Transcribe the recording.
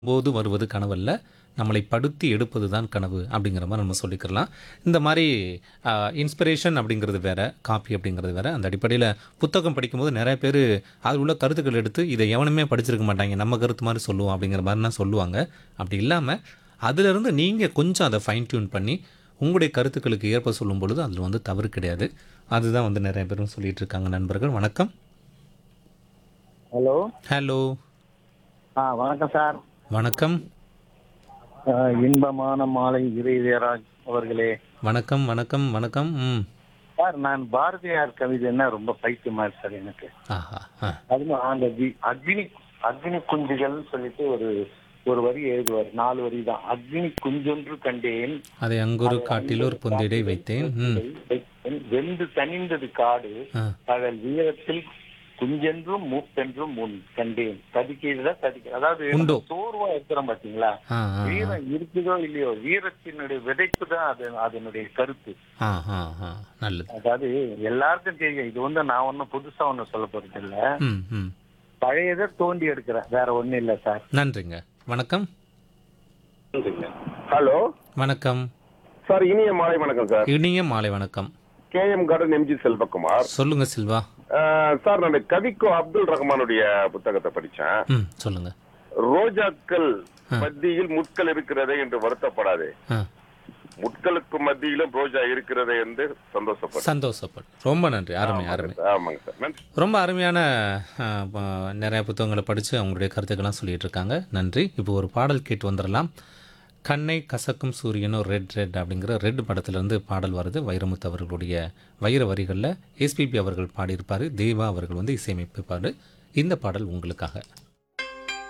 போது வருவது கனவல்ல நம்மளை படுத்தி எடுப்பது தான் கனவு அப்படிங்கிற மாதிரி நம்ம சொல்லிக்கலாம் இந்த மாதிரி இன்ஸ்பிரேஷன் அப்படிங்கிறது வேற காப்பி அப்படிங்கிறது வேற அந்த அடிப்படையில் புத்தகம் படிக்கும்போது நிறைய பேர் அதில் உள்ள கருத்துக்கள் எடுத்து இதை எவனுமே படிச்சிருக்க மாட்டாங்க நம்ம கருத்து மாதிரி சொல்லுவோம் அப்படிங்கிற மாதிரிலாம் சொல்லுவாங்க அப்படி இல்லாமல் அதிலிருந்து நீங்கள் கொஞ்சம் அதை ஃபைன் டியூன் பண்ணி உங்களுடைய கருத்துக்களுக்கு ஏற்ப சொல்லும் பொழுது அதில் வந்து தவறு கிடையாது அதுதான் வந்து நிறைய பேரும் சொல்லிட்டு இருக்காங்க நண்பர்கள் வணக்கம் ஹலோ ஹலோ ஆ வணக்கம் சார் வணக்கம் ஆ, இன்பமான மாலை இறையராஜ் அவர்களே வணக்கம் வணக்கம் வணக்கம் ம் சார் நான் பாரதியார் கவிதைன்னா ரொம்ப பைத்தியமா இருக்கு சார் எனக்கு ஆஹா ஆ அதுவும் அந்த வி- அக்னி அக்னி குஞ்சுகள்னு சொல்லிட்டு ஒரு ஒரு வரி எழுதுவார் நாலு வரி தான் அக்னி குஞ்சொன்று கண்டேன் அதை அங்கொரு காட்டில் ஒரு பொந்திடை வைத்தேன் ம் வைத்தேன். வெந்து தனிந்தது காடு ஆ அதன் வீரத்தில் குஞ்சென்றும் மூப்பென்றும் முன் கண்டேன் ததிக்கிறதா ததிக்க அதாவது உண்டோ? சோர்வா இருக்கிறோம் பாத்தீங்களா ஆ ஆ வீரம் இருக்குதோ இல்லையோ வீரத்தினுடைய விதைப்பு தான் அது அதனுடைய கருத்து ஆ ஆ ஆ நல்லது அதாவது எல்லாருக்கும் தெரியும் இது வந்து நான் ஒன்னும் புதுசா ஒண்ணும் சொல்ல போறது இல்ல ம் ம் பழையதை தோண்டி எடுக்கிறேன் வேற ஒண்ணும் இல்ல சார் நன்றிங்க வணக்கம் ஹலோ வணக்கம் சார் இனிய மாலை வணக்கம் சார் இனிய மாலை வணக்கம் K M garden MG Selvakumar சொல்லுங்க சில்வா அஹ், சார் நான் கவிக்கோ அப்துல் ரஹ்மானுடைய புத்தகத்தை படிச்சேன் ம் சொல்லுங்க ரோஜாக்கள் மத்தியில் முட்கள் இருக்கிறதே என்று வருத்தப்படாதே ஆ முட்களுக்கு மத்தியிலும் ரோஜா இருக்கிறதே என்று சந்தோஷப்படு சந்தோஷப்படு ரொம்ப நன்றி அருமை அருமை ஆமாங்க சார் நன்றி ரொம்ப அருமையான ஆ, ப- நிறைய புத்தகங்களை படித்து அவங்களுடைய கருத்துக்கள்லாம் சொல்லிட்டு இருக்காங்க நன்றி இப்போ ஒரு பாடல் கேட்டு வந்துடலாம் கண்ணை கசக்கும் சூரியனும் ரெட் ரெட் அப்படிங்கிற ரெட் படத்துலேருந்து பாடல் வருது வைரமுத்து அவர்களுடைய வைர வரிகளில் எஸ்பிபி அவர்கள் பாடியிருப்பார் தேவா அவர்கள் வந்து இசையமைப்பார் இந்த பாடல் உங்களுக்காக